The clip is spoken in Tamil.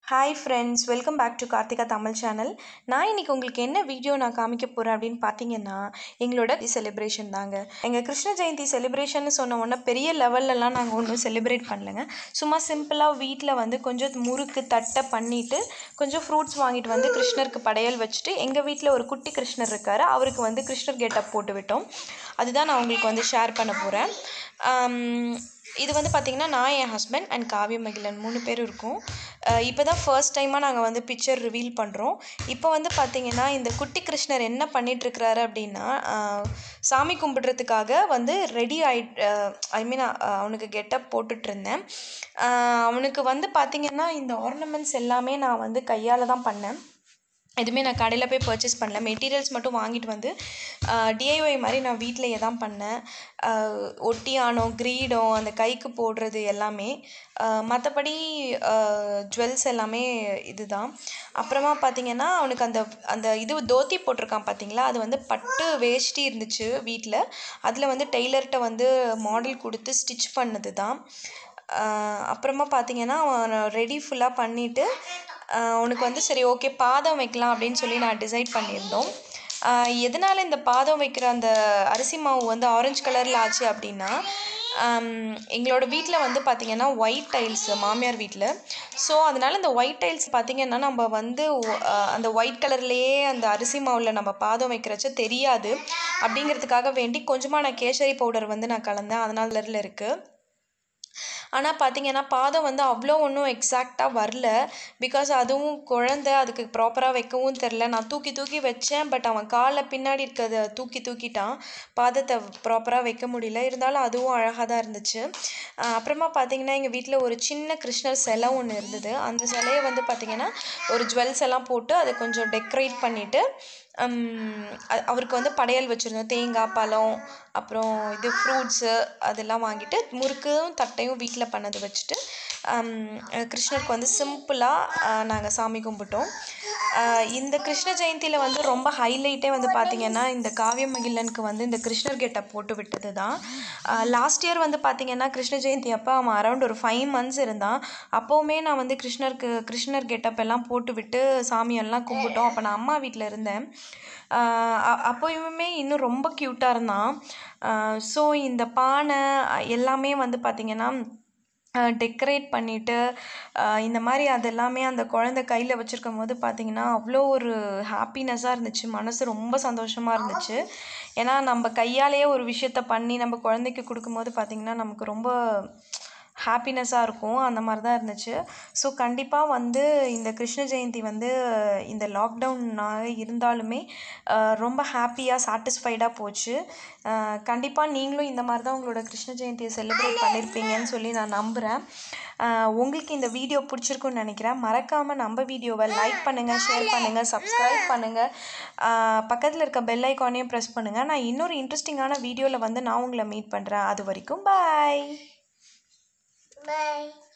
Hi friends welcome back to Karthika Tamil channel நான் இன்னைக்கு உங்களுக்கு என்ன வீடியோ நான் காமிக்க போகிறேன் அப்படின்னு பார்த்தீங்கன்னா எங்களோட செலிப்ரேஷன் தாங்க எங்கள் கிருஷ்ண ஜெயந்தி செலிப்ரேஷன் சொன்ன உடனே பெரிய லெவல்லலாம் நாங்கள் ஒன்றும் செலிப்ரேட் பண்ணலைங்க சும்மா சிம்பிளாக வீட்டில் வந்து கொஞ்சம் முறுக்கு தட்டை பண்ணிவிட்டு கொஞ்சம் ஃப்ரூட்ஸ் வாங்கிட்டு வந்து கிருஷ்ணருக்கு படையல் வச்சுட்டு எங்கள் வீட்டில் ஒரு குட்டி கிருஷ்ணர் இருக்கார் அவருக்கு வந்து கிருஷ்ணர் கெட்டப் போட்டு விட்டோம் அதுதான் நான் உங்களுக்கு வந்து ஷேர் பண்ண போகிறேன் இது வந்து பார்த்திங்கன்னா நான் என் ஹஸ்பண்ட் அண்ட் காவிய மகிழன் மூணு பேரும் இருக்கோம் இப்போ தான் ஃபர்ஸ்ட் டைமாக நாங்கள் வந்து பிக்சர் ரிவீல் பண்ணுறோம் இப்போ வந்து பார்த்திங்கன்னா இந்த குட்டி கிருஷ்ணர் என்ன பண்ணிகிட்ருக்கிறாரு அப்படின்னா அஹ், சாமி கும்பிடுறதுக்காக வந்து ரெடி ஆயிட் ஐ மீன் அவனுக்கு கெட்டப் போட்டுட்ருந்தேன் அவனுக்கு வந்து பார்த்திங்கன்னா இந்த ஆர்னமெண்ட்ஸ் எல்லாமே நான் வந்து கையால் தான் பண்ணேன் எதுவுமே நான் கடையில் போய் பர்ச்சேஸ் பண்ணல மெட்டீரியல்ஸ் மட்டும் வாங்கிட்டு வந்து டிஐஒய் மாதிரி நான் வீட்டிலையே தான் பண்ணேன் ஆஹ் ஒட்டியானம் கிரீடம் அந்த கைக்கு போடுறது எல்லாமே மற்றபடி ஜுவல்ஸ் எல்லாமே இதுதான் அப்புறமா பார்த்தீங்கன்னா அவனுக்கு அந்த அந்த இது தோத்தி போட்டிருக்கான் பார்த்தீங்களா அது வந்து பட்டு வேஷ்டி இருந்துச்சு வீட்டில் அதில் வந்து டெய்லர்கிட்ட வந்து மாடல் கொடுத்து ஸ்டிச் பண்ணது தான் ஆஹ் அப்புறமா பார்த்தீங்கன்னா அவன் ரெடி ஃபுல்லாக பண்ணிவிட்டு உனக்கு வந்து சரி ஓகே பாதம் வைக்கலாம் அப்படின்னு சொல்லி நான் டிசைட் பண்ணியிருந்தோம் ஆஹ் எதனால இந்த பாதம் வைக்கிற அந்த அரிசி மாவு வந்து ஆரஞ்சு கலரில் ஆச்சு அப்படின்னா ஆம், எங்களோட வீட்டில் வந்து பார்த்திங்கன்னா ஒயிட் டைல்ஸ் மாமியார் வீட்டில் ஸோ அதனால் இந்த ஒயிட் டைல்ஸ் பார்த்திங்கன்னா நம்ம வந்து ஒ- ஆஹ் அந்த ஒயிட் கலர்லேயே அந்த அரிசி மாவில் நம்ம பாதம் வைக்கிறச்ச தெரியாது அப்படிங்கிறதுக்காக வேண்டி கொஞ்சமாக நான் கேசரி பவுடர் வந்து நான் கலந்தேன் அதனால கலரில் இருக்குது ஆனால் பார்த்தீங்கன்னா பாதம் வந்து அவ்வளோ ஒன்றும் எக்ஸாக்டாக வரல பிகாஸ் அதுவும் குழந்த அதுக்கு ப்ராப்பராக வைக்கவும் தெரில நான் தூக்கி தூக்கி வச்சேன் பட் அவன் காலை பின்னாடி இருக்கிறத தூக்கி தூக்கிட்டான் பாதத்தை ப்ராப்பராக வைக்க முடியல இருந்தாலும் அதுவும் அழகாக தான் இருந்துச்சு ஆஹ் அப்புறமா பார்த்தீங்கன்னா எங்கள் வீட்டில் ஒரு சின்ன கிருஷ்ணர் சிலை ஒன்று இருந்தது அந்த சிலையை வந்து பார்த்தீங்கன்னா ஒரு ஜுவல்ஸ் எல்லாம் போட்டு அதை கொஞ்சம் டெக்கரேட் பண்ணிவிட்டு அவருக்கு வந்து படையல் வச்சுருந்தோம் தேங்காய் பழம் அப்புறம் இது ஃப்ரூட்ஸு அதெல்லாம் வாங்கிட்டு முறுக்கும் தட்டையும் வீட்டில் பண்ணது வச்சுட்டு ஹம், அஹ் கிருஷ்ணருக்கு வந்து சிம்பிளாக நாங்கள் சாமி கும்பிட்டோம் அஹ் இந்த கிருஷ்ண ஜெயந்தியில் வந்து ரொம்ப ஹைலைட்டே வந்து பார்த்திங்கன்னா இந்த காவிய மகிழனுக்கு வந்து இந்த கிருஷ்ணர் கெட்டப் போட்டு விட்டது தான் லாஸ்ட் இயர் வந்து பார்த்திங்கன்னா கிருஷ்ண ஜெயந்தி அப்போ அவன் அரௌண்ட் ஒரு ஃபைவ் மந்த்ஸ் இருந்தான் அப்போவுமே நான் வந்து கிருஷ்ணருக்கு கிருஷ்ணர் கெட்டப் எல்லாம் போட்டு விட்டு சாமியெல்லாம் கும்பிட்டோம் அப்போ நான் அம்மா வீட்டில் இருந்தேன் ஆஹ் அ- அப்போயுமே இன்னும் ரொம்ப க்யூட்டாக இருந்தான் ஸோ இந்த பானை அஹ் எல்லாமே வந்து பார்த்திங்கன்னா டெக்கரேட் பண்ணிவிட்டு இந்த மாதிரி அதெல்லாமே அந்த குழந்தை கையில் வச்சுருக்கும் போது பார்த்தீங்கன்னா அவ்வளோ ஒரு ஹாப்பினஸ்ஸாக இருந்துச்சு மனசு ரொம்ப சந்தோஷமாக இருந்துச்சு ஏன்னா நம்ம கையாலேயே ஒரு விஷயத்த பண்ணி நம்ம குழந்தைக்கு கொடுக்கும்போது பார்த்திங்கன்னா நமக்கு ரொம்ப ஹாப்பினஸ்ஸாக இருக்கும் அந்த மாதிரி தான் இருந்துச்சு ஸோ கண்டிப்பாக வந்து இந்த கிருஷ்ண ஜெயந்தி வந்து இந்த லாக்டவுன்னாக இருந்தாலுமே அஹ், ரொம்ப ஹாப்பியாக சாட்டிஸ்ஃபைடாக போச்சு கண்டிப்பாக நீங்களும் இந்த மாதிரி தான் உங்களோட கிருஷ்ண ஜெயந்தியை செலிப்ரேட் பண்ணியிருப்பீங்கன்னு சொல்லி நான் நம்புகிறேன் உங்களுக்கு இந்த வீடியோ பிடிச்சிருக்குன்னு நினைக்கிறேன் மறக்காமல் நம்ம வீடியோவை லைக் பண்ணுங்கள் ஷேர் பண்ணுங்கள் சப்ஸ்கிரைப் பண்ணுங்கள் பக்கத்தில் இருக்க பெல் ஐக்கானையும் ப்ரெஸ் பண்ணுங்கள் நான் இன்னொரு இன்ட்ரெஸ்டிங்கான வீடியோவில் வந்து நான் உங்களை மீட் பண்ணுறேன் அது வரைக்கும் பாய் Bye.